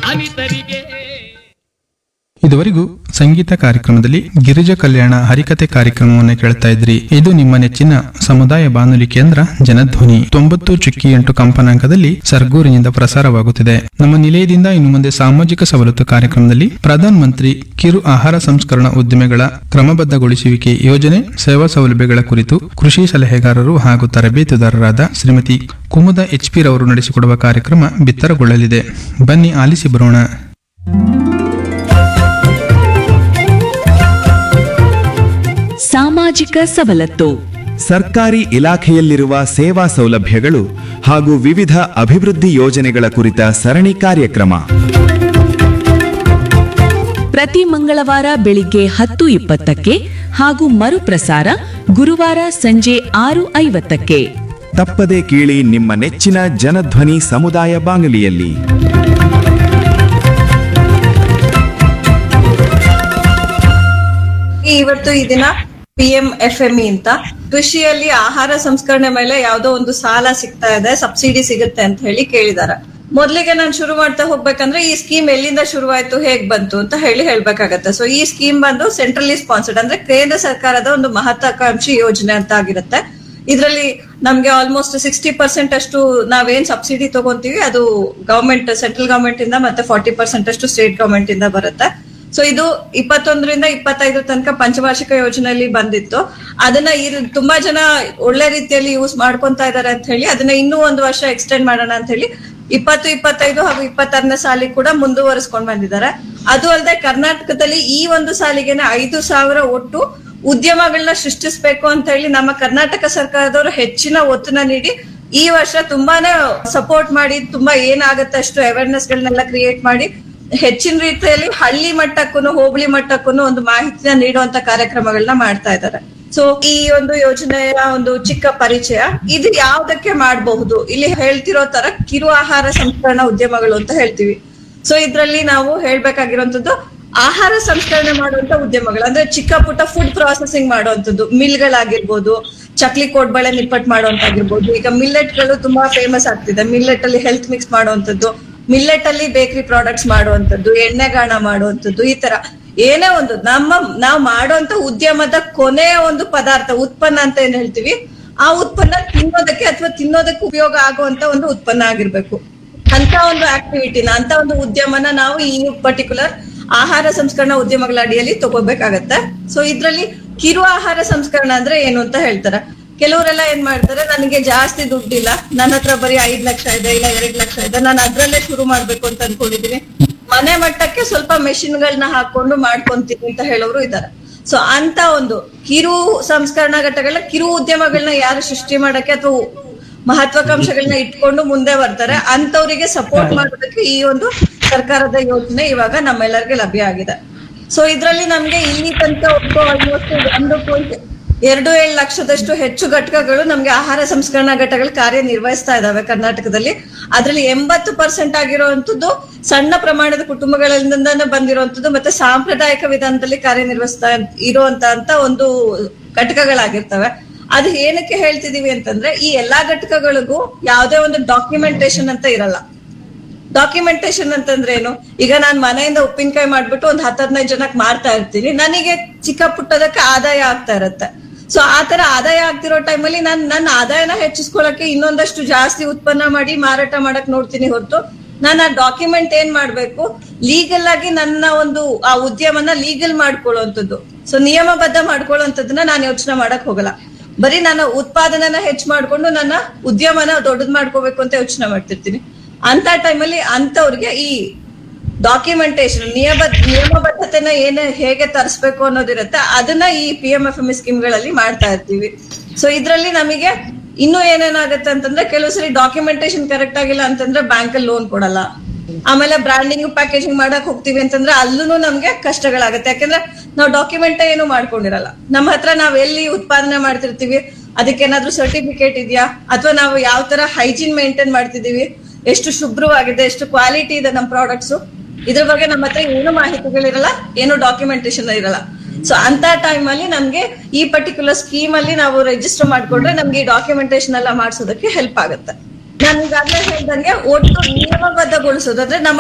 ಅನಿತರಿಗೆ ಇದುವರೆಗೂ ಸಂಗೀತ ಕಾರ್ಯಕ್ರಮದಲ್ಲಿ ಗಿರಿಜ ಕಲ್ಯಾಣ ಹರಿಕತೆ ಕಾರ್ಯಕ್ರಮವನ್ನು ಕೇಳ್ತಾ ಇದ್ರಿ ಇದು ನಿಮ್ಮ ನೆಚ್ಚಿನ ಸಮುದಾಯ ಬಾನುಲಿ ಕೇಂದ್ರ ಜನಧ್ವನಿ ತೊಂಬತ್ತು ಚುಕ್ಕಿ ಎಂಟು ಕಂಪನಾಂಕದಲ್ಲಿ ಸರ್ಗೂರಿನಿಂದ ಪ್ರಸಾರವಾಗುತ್ತಿದೆ ನಮ್ಮ ನಿಲಯದಿಂದ ಇನ್ನು ಮುಂದೆ ಸಾಮಾಜಿಕ ಸವಲತ್ತು ಕಾರ್ಯಕ್ರಮದಲ್ಲಿ ಪ್ರಧಾನ ಮಂತ್ರಿ ಕಿರು ಆಹಾರ ಸಂಸ್ಕರಣಾ ಉದ್ದಿಮೆಗಳ ಕ್ರಮಬದ್ಧಗೊಳಿಸುವಿಕೆ ಯೋಜನೆ ಸೇವಾ ಸೌಲಭ್ಯಗಳ ಕುರಿತು ಕೃಷಿ ಸಲಹೆಗಾರರು ಹಾಗೂ ತರಬೇತುದಾರರಾದ ಶ್ರೀಮತಿ ಕುಮುದ ಎಚ್ ಪಿ ರವರು ನಡೆಸಿಕೊಡುವ ಕಾರ್ಯಕ್ರಮ ಬಿತ್ತರಗೊಳ್ಳಲಿದೆ ಬನ್ನಿ ಆಲಿಸಿ ಬರೋಣ ಸಾಮಾಜಿಕ ಸವಲತ್ತು ಸರ್ಕಾರಿ ಇಲಾಖೆಯಲ್ಲಿರುವ ಸೇವಾ ಸೌಲಭ್ಯಗಳು ಹಾಗೂ ವಿವಿಧ ಅಭಿವೃದ್ಧಿ ಯೋಜನೆಗಳ ಕುರಿತ ಸರಣಿ ಕಾರ್ಯಕ್ರಮ ಪ್ರತಿ ಮಂಗಳವಾರ ಬೆಳಿಗ್ಗೆ ಹತ್ತು ಇಪ್ಪತ್ತಕ್ಕೆ ಹಾಗೂ ಮರುಪ್ರಸಾರ ಗುರುವಾರ ಸಂಜೆ ಆರು ಐವತ್ತಕ್ಕೆ ತಪ್ಪದೆ ಕೇಳಿ ನಿಮ್ಮ ನೆಚ್ಚಿನ ಜನಧ್ವನಿ ಸಮುದಾಯ ಬಾನುಲಿಯಲ್ಲಿ ಇವತ್ತು ಈ ದಿನ P M F M E ಅಂತ ಕೃಷಿಯಲ್ಲಿ ಆಹಾರ ಸಂಸ್ಕರಣೆ ಮೇಲೆ ಯಾವ್ದೋ ಒಂದು ಸಾಲ ಸಿಗ್ತಾ ಇದೆ ಸಬ್ಸಿಡಿ ಸಿಗುತ್ತೆ ಅಂತ ಹೇಳಿ ಕೇಳಿದಾರೆ ಮೊದ್ಲಿಗೆ ನಾನು ಶುರು ಮಾಡ್ತಾ ಹೋಗ್ಬೇಕಂದ್ರೆ ಈ ಸ್ಕೀಮ್ ಎಲ್ಲಿಂದ ಶುರುವಾಯ್ತು ಹೇಗ್ ಬಂತು ಅಂತ ಹೇಳಿ ಹೇಳ್ಬೇಕಾಗತ್ತೆ ಸೊ ಈ ಸ್ಕೀಮ್ ಬಂದು ಸೆಂಟ್ರಲಿ ಸ್ಪಾನ್ಸರ್ಡ್ ಅಂದ್ರೆ ಕೇಂದ್ರ ಸರ್ಕಾರದ ಒಂದು ಮಹತ್ವಾಕಾಂಕ್ಷಿ ಯೋಜನೆ ಅಂತ ಆಗಿರುತ್ತೆ ಇದರಲ್ಲಿ ನಮ್ಗೆ ಆಲ್ಮೋಸ್ಟ್ ಸಿಕ್ಸ್ಟಿ ಪರ್ಸೆಂಟ್ ಅಷ್ಟು ನಾವೇನ್ ಸಬ್ಸಿಡಿ ತಗೊಂತೀವಿ ಅದು ಗವರ್ಮೆಂಟ್ ಸೆಂಟ್ರಲ್ ಗವರ್ಮೆಂಟ್ ಇಂದ ಮತ್ತೆ ಫಾರ್ಟಿ ಪರ್ಸೆಂಟ್ ಅಷ್ಟು ಸ್ಟೇಟ್ ಗವರ್ಮೆಂಟ್ ಇಂದ ಬರುತ್ತೆ ಸೊ ಇದು ಇಪ್ಪತ್ತೊಂದರಿಂದ ಇಪ್ಪತ್ತೈದರ ತನಕ ಪಂಚವಾರ್ಷಿಕ ಯೋಜನೆಯಲ್ಲಿ ಬಂದಿತ್ತು ಅದನ್ನ ಈ ತುಂಬಾ ಜನ ಒಳ್ಳೆ ರೀತಿಯಲ್ಲಿ ಯೂಸ್ ಮಾಡ್ಕೊಂತಾ ಇದಾರೆ ಅಂತ ಹೇಳಿ ಅದನ್ನ ಇನ್ನೂ ಒಂದು ವರ್ಷ ಎಕ್ಸ್ಟೆಂಡ್ ಮಾಡೋಣ ಅಂತ ಹೇಳಿ ಇಪ್ಪತ್ತು ಇಪ್ಪತ್ತೈದು ಹಾಗೂ ಇಪ್ಪತ್ತಾರನೇ ಸಾಲಿಗೆ ಕೂಡ ಮುಂದುವರಿಸ್ಕೊಂಡ್ ಬಂದಿದ್ದಾರೆ ಅದು ಅಲ್ಲದೆ ಕರ್ನಾಟಕದಲ್ಲಿ ಈ ಒಂದು ಸಾಲಿಗೆನೆ ಐದು ಸಾವಿರ ಒಟ್ಟು ಉದ್ಯಮಗಳನ್ನ ಸೃಷ್ಟಿಸ್ಬೇಕು ಅಂತ ಹೇಳಿ ನಮ್ಮ ಕರ್ನಾಟಕ ಸರ್ಕಾರದವರು ಹೆಚ್ಚಿನ ಒತ್ತನ್ನ ನೀಡಿ ಈ ವರ್ಷ ತುಂಬಾನೇ ಸಪೋರ್ಟ್ ಮಾಡಿ ತುಂಬಾ ಏನಾಗತ್ತೆ ಅಷ್ಟು ಅವೇರ್ನೆಸ್ ಗಳನ್ನೆಲ್ಲ ಕ್ರಿಯೇಟ್ ಮಾಡಿ ಹೆಚ್ಚಿನ ರೀತಿಯಲ್ಲಿ ಹಳ್ಳಿ ಮಟ್ಟಕ್ಕೂ ಹೋಬಳಿ ಮಟ್ಟಕ್ಕೂ ಒಂದು ಮಾಹಿತಿನ ನೀಡುವಂತ ಕಾರ್ಯಕ್ರಮಗಳನ್ನ ಮಾಡ್ತಾ ಇದ್ದಾರೆ ಸೊ ಈ ಒಂದು ಯೋಜನೆಯ ಒಂದು ಚಿಕ್ಕ ಪರಿಚಯ ಇದು ಯಾವ್ದಕ್ಕೆ ಮಾಡಬಹುದು ಇಲ್ಲಿ ಹೇಳ್ತಿರೋ ತರ ಕಿರು ಆಹಾರ ಸಂಸ್ಕರಣಾ ಉದ್ಯಮಗಳು ಅಂತ ಹೇಳ್ತೀವಿ ಸೊ ಇದ್ರಲ್ಲಿ ನಾವು ಹೇಳ್ಬೇಕಾಗಿರುವಂತದ್ದು ಆಹಾರ ಸಂಸ್ಕರಣೆ ಮಾಡುವಂತ ಉದ್ಯಮಗಳು ಅಂದ್ರೆ ಚಿಕ್ಕ ಪುಟ್ಟ ಫುಡ್ ಪ್ರಾಸೆಸಿಂಗ್ ಮಾಡುವಂತದ್ದು ಮಿಲ್ಗಳಾಗಿರ್ಬೋದು ಚಕ್ಲಿ ಕೋಡ್ಬಳೆ ನಿಪ್ಪಟ್ ಮಾಡುವಂತಾಗಿರ್ಬೋದು ಈಗ ಮಿಲ್ಲೆಟ್ ಗಳು ತುಂಬಾ ಫೇಮಸ್ ಆಗ್ತಿದೆ ಮಿಲ್ಲೆಟ್ ಅಲ್ಲಿ ಹೆಲ್ತ್ ಮಿಕ್ಸ್ ಮಾಡುವಂತದ್ದು ಮಿಲ್ಲೆಟ್ ಅಲ್ಲಿ ಬೇಕರಿ ಪ್ರಾಡಕ್ಟ್ಸ್ ಮಾಡುವಂತದ್ದು ಎಣ್ಣೆಗಾಣ ಮಾಡುವಂತದ್ದು ಈ ತರ ಏನೇ ಒಂದು ನಮ್ಮ ನಾವು ಮಾಡುವಂತ ಉದ್ಯಮದ ಕೊನೆಯ ಒಂದು ಪದಾರ್ಥ ಉತ್ಪನ್ನ ಅಂತ ಏನ್ ಹೇಳ್ತೀವಿ ಆ ಉತ್ಪನ್ನ ತಿನ್ನೋದಕ್ಕೆ ಅಥವಾ ತಿನ್ನೋದಕ್ಕೆ ಉಪಯೋಗ ಆಗುವಂತ ಒಂದು ಉತ್ಪನ್ನ ಆಗಿರ್ಬೇಕು ಅಂತ ಒಂದು ಆಕ್ಟಿವಿಟಿನ ಅಂತ ಒಂದು ಉದ್ಯಮನ ನಾವು ಈ ಪರ್ಟಿಕ್ಯುಲರ್ ಆಹಾರ ಸಂಸ್ಕರಣಾ ಉದ್ಯಮಗಳ ಅಡಿಯಲ್ಲಿ ತಗೋಬೇಕಾಗತ್ತೆ ಸೊ ಇದ್ರಲ್ಲಿ ಕಿರು ಆಹಾರ ಸಂಸ್ಕರಣ ಅಂದ್ರೆ ಏನು ಅಂತ ಹೇಳ್ತಾರೆ ಕೆಲವರೆಲ್ಲ ಏನ್ ಮಾಡ್ತಾರೆ ನನಗೆ ಜಾಸ್ತಿ ದುಡ್ಡಿಲ್ಲ ನನ್ನ ಹತ್ರ ಬರೀ ಐದ್ ಲಕ್ಷ ಇದೆ ಇಲ್ಲ ಎರಡ್ ಲಕ್ಷ ಇದೆ ನಾನು ಅದ್ರಲ್ಲೇ ಶುರು ಮಾಡ್ಬೇಕು ಅಂತ ಅನ್ಕೊಂಡಿದೀನಿ ಮನೆ ಮಟ್ಟಕ್ಕೆ ಸ್ವಲ್ಪ ಮೆಷಿನ್ ಗಳನ್ನ ಹಾಕೊಂಡು ಮಾಡ್ಕೊಂತೀನಿ ಅಂತ ಹೇಳೋರು ಇದ್ದಾರೆ ಸೊ ಅಂತ ಒಂದು ಕಿರು ಸಂಸ್ಕರಣಾ ಘಟಕಗಳನ್ನ ಕಿರು ಉದ್ಯಮಗಳನ್ನ ಯಾರು ಸೃಷ್ಟಿ ಮಾಡಕ್ಕೆ ಅಥವಾ ಮಹತ್ವಾಕಾಂಕ್ಷೆಗಳನ್ನ ಇಟ್ಕೊಂಡು ಮುಂದೆ ಬರ್ತಾರೆ ಅಂತವರಿಗೆ ಸಪೋರ್ಟ್ ಮಾಡೋದಕ್ಕೆ ಈ ಒಂದು ಸರ್ಕಾರದ ಯೋಜನೆ ಇವಾಗ ನಮ್ಮೆಲ್ಲರಿಗೆ ಲಭ್ಯ ಆಗಿದೆ ಸೊ ಇದ್ರಲ್ಲಿ ನಮ್ಗೆ ಇಲ್ಲಿ ತನಕ ಒಟ್ಟು ಆಲ್ಮೋಸ್ಟ್ ಒಂದು ಪಾಯಿಂಟ್ ಎರಡು ಏಳು ಲಕ್ಷದಷ್ಟು ಹೆಚ್ಚು ಘಟಕಗಳು ನಮ್ಗೆ ಆಹಾರ ಸಂಸ್ಕರಣಾ ಘಟಕಗಳು ಕಾರ್ಯನಿರ್ವಹಿಸ್ತಾ ಇದಾವೆ ಕರ್ನಾಟಕದಲ್ಲಿ ಅದ್ರಲ್ಲಿ ಎಂಬತ್ತು ಪರ್ಸೆಂಟ್ ಆಗಿರುವಂತದ್ದು ಸಣ್ಣ ಪ್ರಮಾಣದ ಕುಟುಂಬಗಳಿಂದ ಬಂದಿರುವಂತದ್ದು ಮತ್ತೆ ಸಾಂಪ್ರದಾಯಿಕ ವಿಧಾನದಲ್ಲಿ ಕಾರ್ಯನಿರ್ವಹಿಸ್ತಾ ಇರುವಂತ ಅಂತ ಒಂದು ಘಟಕಗಳಾಗಿರ್ತವೆ ಅದು ಏನಕ್ಕೆ ಹೇಳ್ತಿದೀವಿ ಅಂತಂದ್ರೆ ಈ ಎಲ್ಲಾ ಘಟಕಗಳಿಗೂ ಯಾವುದೇ ಒಂದು ಡಾಕ್ಯುಮೆಂಟೇಶನ್ ಅಂತ ಇರಲ್ಲ ಡಾಕ್ಯುಮೆಂಟೇಶನ್ ಅಂತಂದ್ರೆ ಏನು ಈಗ ನಾನ್ ಮನೆಯಿಂದ ಉಪ್ಪಿನಕಾಯಿ ಮಾಡ್ಬಿಟ್ಟು ಒಂದ್ ಹತ್ತ್ ಹದಿನೈದು ಜನಕ್ಕೆ ಮಾರ್ತಾ ಇರ್ತೀನಿ ನನಗೆ ಚಿಕ್ಕ ಪುಟ್ಟದಕ್ಕೆ ಆದಾಯ ಆಗ್ತಾ ಇರತ್ತೆ ಸೊ ಆ ತರ ಆದಾಯ ಆಗ್ತಿರೋ ಟೈಮಲ್ಲಿ ನಾನು ನನ್ನ ಆದಾಯನ ಹೆಚ್ಚಿಸ್ಕೊಳಕ್ಕೆ ಇನ್ನೊಂದಷ್ಟು ಜಾಸ್ತಿ ಉತ್ಪನ್ನ ಮಾಡಿ ಮಾರಾಟ ಮಾಡಕ್ ನೋಡ್ತೀನಿ ಹೊರತು ನಾನು ಆ ಡಾಕ್ಯುಮೆಂಟ್ ಏನ್ ಮಾಡ್ಬೇಕು ಲೀಗಲ್ ಆಗಿ ನನ್ನ ಒಂದು ಆ ಉದ್ಯಮನ ಲೀಗಲ್ ಮಾಡ್ಕೊಳ್ಳುವಂಥದ್ದು ಸೊ ನಿಯಮಬದ್ಧ ಮಾಡ್ಕೊಳ್ಳುವಂಥದ್ದನ್ನ ನಾನು ಯೋಚನೆ ಮಾಡಕ್ ಹೋಗಲ್ಲ ಬರೀ ನನ್ನ ಉತ್ಪಾದನೆನ ಹೆಚ್ಚು ಮಾಡ್ಕೊಂಡು ನನ್ನ ಉದ್ಯಮನ ದೊಡ್ಡದ್ ಮಾಡ್ಕೋಬೇಕು ಅಂತ ಯೋಚನೆ ಮಾಡ್ತಿರ್ತೀನಿ ಅಂತ ಟೈಮಲ್ಲಿ ಅಂತವ್ರಿಗೆ ಈ ಡಾಕ್ಯುಮೆಂಟೇಶನ್ ನಿಯಮಬದ್ಧ ನಿಯಮಬದ್ಧತೆನ ಏನ ಹೇಗೆ ತರಿಸ್ಬೇಕು ಅನ್ನೋದಿರುತ್ತೆ ಅದನ್ನ ಈ ಪಿ ಎಂ ಎಫ್ ಎಂ ಸ್ಕೀಮ್ಗಳಲ್ಲಿ ಮಾಡ್ತಾ ಇರ್ತೀವಿ ಸೊ ಇದ್ರಲ್ಲಿ ನಮಗೆ ಇನ್ನೂ ಏನೇನಾಗುತ್ತೆ ಅಂತಂದ್ರೆ ಕೆಲವು ಸರಿ ಡಾಕ್ಯುಮೆಂಟೇಶನ್ ಕರೆಕ್ಟ್ ಆಗಿಲ್ಲ ಅಂತಂದ್ರೆ ಬ್ಯಾಂಕ್ ಅಲ್ಲಿ ಲೋನ್ ಕೊಡಲ್ಲ ಆಮೇಲೆ ಬ್ರಾಂಡಿಂಗ್ ಪ್ಯಾಕೇಜಿಂಗ್ ಮಾಡಕ್ ಹೋಗ್ತೀವಿ ಅಂತಂದ್ರೆ ಅಲ್ಲೂ ನಮ್ಗೆ ಕಷ್ಟಗಳಾಗುತ್ತೆ ಯಾಕಂದ್ರೆ ನಾವು ಡಾಕ್ಯುಮೆಂಟ್ ಏನು ಮಾಡ್ಕೊಂಡಿರಲ್ಲ ನಮ್ಮ ಹತ್ರ ನಾವ್ ಎಲ್ಲಿ ಉತ್ಪಾದನೆ ಮಾಡ್ತಿರ್ತೀವಿ ಅದಕ್ಕೆ ಏನಾದ್ರೂ ಸರ್ಟಿಫಿಕೇಟ್ ಇದೆಯಾ ಅಥವಾ ನಾವು ಯಾವ ತರ ಹೈಜೀನ್ ಮೇಂಟೈನ್ ಮಾಡ್ತಿದೀವಿ ಎಷ್ಟು ಶುಭ್ರವಾಗಿದೆ ಎಷ್ಟು ಕ್ವಾಲಿಟಿ ಇದೆ ನಮ್ಮ ಪ್ರಾಡಕ್ಟ್ಸ್ ಇದ್ರ ಬಗ್ಗೆ ನಮ್ಮ ಹತ್ರ ಏನು ಮಾಹಿತಿಗಳಿರಲ್ಲ ಏನು ಡಾಕ್ಯುಮೆಂಟೇಶನ್ ಇರಲ್ಲ ಸೊ ಅಂತ ಟೈಮ್ ಅಲ್ಲಿ ನಮ್ಗೆ ಈ ಪರ್ಟಿಕ್ಯುಲರ್ ಸ್ಕೀಮ್ ಅಲ್ಲಿ ನಾವು ರಿಜಿಸ್ಟರ್ ಮಾಡ್ಕೊಂಡ್ರೆ ನಮ್ಗೆ ಈ ಡಾಕ್ಯುಮೆಂಟೇಶನ್ ಎಲ್ಲ ಮಾಡಿಸೋದಕ್ಕೆ ಹೆಲ್ಪ್ ಆಗುತ್ತೆ ನಾನು ಈಗಾಗಲೇ ಹೇಳ್ದಂಗೆ ಒಟ್ಟು ನಿಯಮಬದ್ಧಗೊಳಿಸೋದು ಅಂದ್ರೆ ನಮ್ಮ